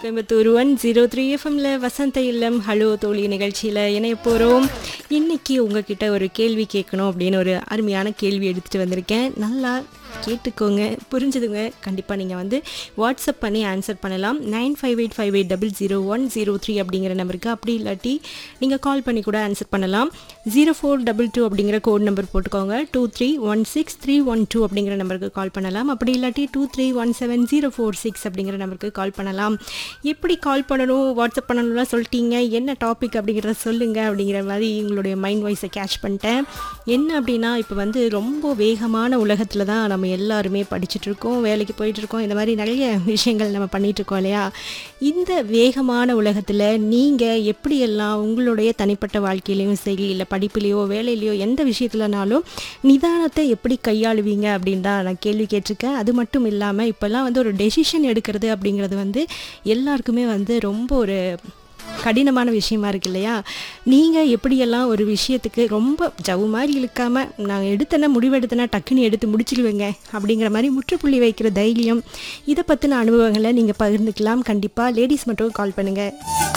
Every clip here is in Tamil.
கோயம்புத்தூர் ஒன் ஜீரோ த்ரீ எஃப்எம்ல வசந்த இல்லம் ஹலோ தோழி நிகழ்ச்சியில் இணைய போகிறோம் இன்னைக்கு உங்ககிட்ட ஒரு கேள்வி கேட்கணும் அப்படின்னு ஒரு அருமையான கேள்வி எடுத்துகிட்டு வந்திருக்கேன் நல்லா கேட்டுக்கோங்க புரிஞ்சுதுங்க கண்டிப்பாக நீங்கள் வந்து வாட்ஸ்அப் பண்ணி ஆன்சர் பண்ணலாம் nine five eight five eight double zero one zero three அப்படிங்கிற நம்பருக்கு அப்படி இல்லாட்டி நீங்கள் கால் பண்ணி கூட ஆன்சர் பண்ணலாம் ஜீரோ ஃபோர் டபுள் டூ அப்படிங்கிற கோட் நம்பர் போட்டுக்கோங்க two three one six three one two அப்படிங்கிற நம்பருக்கு கால் பண்ணலாம் அப்படி இல்லாட்டி two three one seven zero four six அப்படிங்கிற நம்பருக்கு கால் பண்ணலாம் எப்படி கால் பண்ணணும் வாட்ஸ்அப் பண்ணணும்லாம் சொல்லிட்டீங்க என்ன டாபிக் அப்படிங்கிறத சொல்லுங்கள் அப்படிங்கிற மாதிரி உங்களுடைய மைண்ட் வாய்ஸை கேட்ச் பண்ணிட்டேன் என்ன அப்படின்னா இப்போ வந்து ரொம்ப வேகமான உலகத்தில் தான் நம்ம எல்லாருமே படிச்சுட்டு இருக்கோம் வேலைக்கு போயிட்டு இருக்கோம் இந்த மாதிரி நிறைய விஷயங்கள் நம்ம பண்ணிட்டு இருக்கோம் இல்லையா இந்த வேகமான உலகத்தில் நீங்கள் எப்படியெல்லாம் உங்களுடைய தனிப்பட்ட வாழ்க்கையிலையும் சரி இல்லை படிப்புலேயோ வேலையிலையோ எந்த விஷயத்துலனாலும் நிதானத்தை எப்படி கையாளுவீங்க அப்படின்னு தான் நான் கேள்வி கேட்டிருக்கேன் அது மட்டும் இல்லாமல் இப்போல்லாம் வந்து ஒரு டெசிஷன் எடுக்கிறது அப்படிங்கிறது வந்து எல்லாருக்குமே வந்து ரொம்ப ஒரு கடினமான விஷயமா இருக்கு இல்லையா நீங்கள் எப்படியெல்லாம் ஒரு விஷயத்துக்கு ரொம்ப ஜவு மாதிரி இழுக்காமல் நான் எடுத்தேன்னா முடிவெடுத்தேன்னா டக்குன்னு எடுத்து முடிச்சிடுவேங்க அப்படிங்கிற மாதிரி முற்றுப்புள்ளி வைக்கிற தைரியம் இதை பற்றின அனுபவங்களை நீங்கள் பகிர்ந்துக்கலாம் கண்டிப்பாக லேடிஸ் மட்டும் கால் பண்ணுங்கள்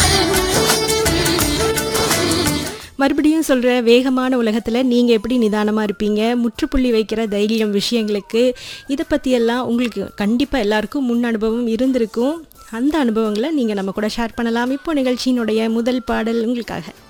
மறுபடியும் சொல்கிற வேகமான உலகத்தில் நீங்கள் எப்படி நிதானமாக இருப்பீங்க முற்றுப்புள்ளி வைக்கிற தைரியம் விஷயங்களுக்கு இதை பற்றியெல்லாம் உங்களுக்கு கண்டிப்பாக எல்லாருக்கும் முன் அனுபவம் இருந்திருக்கும் அந்த அனுபவங்களை நீங்கள் நம்ம கூட ஷேர் பண்ணலாம் இப்போ நிகழ்ச்சியினுடைய முதல் பாடல் உங்களுக்காக